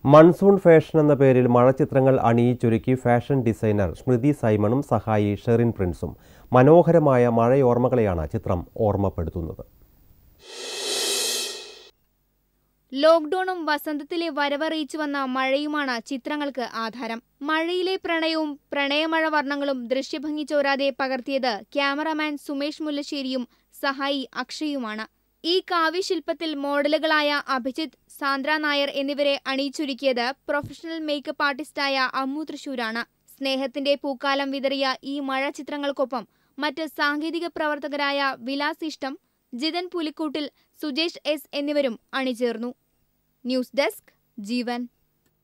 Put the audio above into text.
monsoon fashion എന്ന പേരിൽ മഴച്ചിത്രങ്ങൾ അണിയിച്ചൊരുക്കി fashion designer സ്മൃതി സൈമണും സഹായി ഷെറിൻ പ്രിൻസും മനോഹരമായ മഴയോർമ്മകളെയാണ് ചിത്രം ഓർമ്മപ്പെടുത്തുന്നത് ലോക്ഡൌണും വസന്തത്തിലെ വരവറിയിച്ചു വന്ന മഴയുമാണ് ചിത്രങ്ങൾക്ക് ആധാരം മഴയിലെ പ്രണയവും പ്രണയമഴ വർണ്ണങ്ങളും ദൃശ്യഭംഗി ചോരാതെ പകർത്തിയത് ക്യാമറാമാൻ സുമേഷ് മുല്ലശ്ശേരിയും സഹായി അക്ഷയുമാണ് ഈ കാവ്യശില്പത്തിൽ മോഡലുകളായ അഭിജിത്ത് സാന്ദ്ര നായർ എന്നിവരെ അണിയിച്ചൊരുക്കിയത് പ്രൊഫഷണൽ മേക്കപ്പ് ആർട്ടിസ്റ്റായ അമ്മു തൃശൂരാണ് സ്നേഹത്തിന്റെ പൂക്കാലം വിതറിയ ഈ മഴ ചിത്രങ്ങൾക്കൊപ്പം മറ്റ് സാങ്കേതിക പ്രവർത്തകരായ വിലാസ് ഇഷ്ടം ജിതൻ പുലിക്കൂട്ടിൽ സുജേഷ് എസ് എന്നിവരും അണിചേർന്നു ന്യൂസ് ഡെസ്ക് ജീവൻ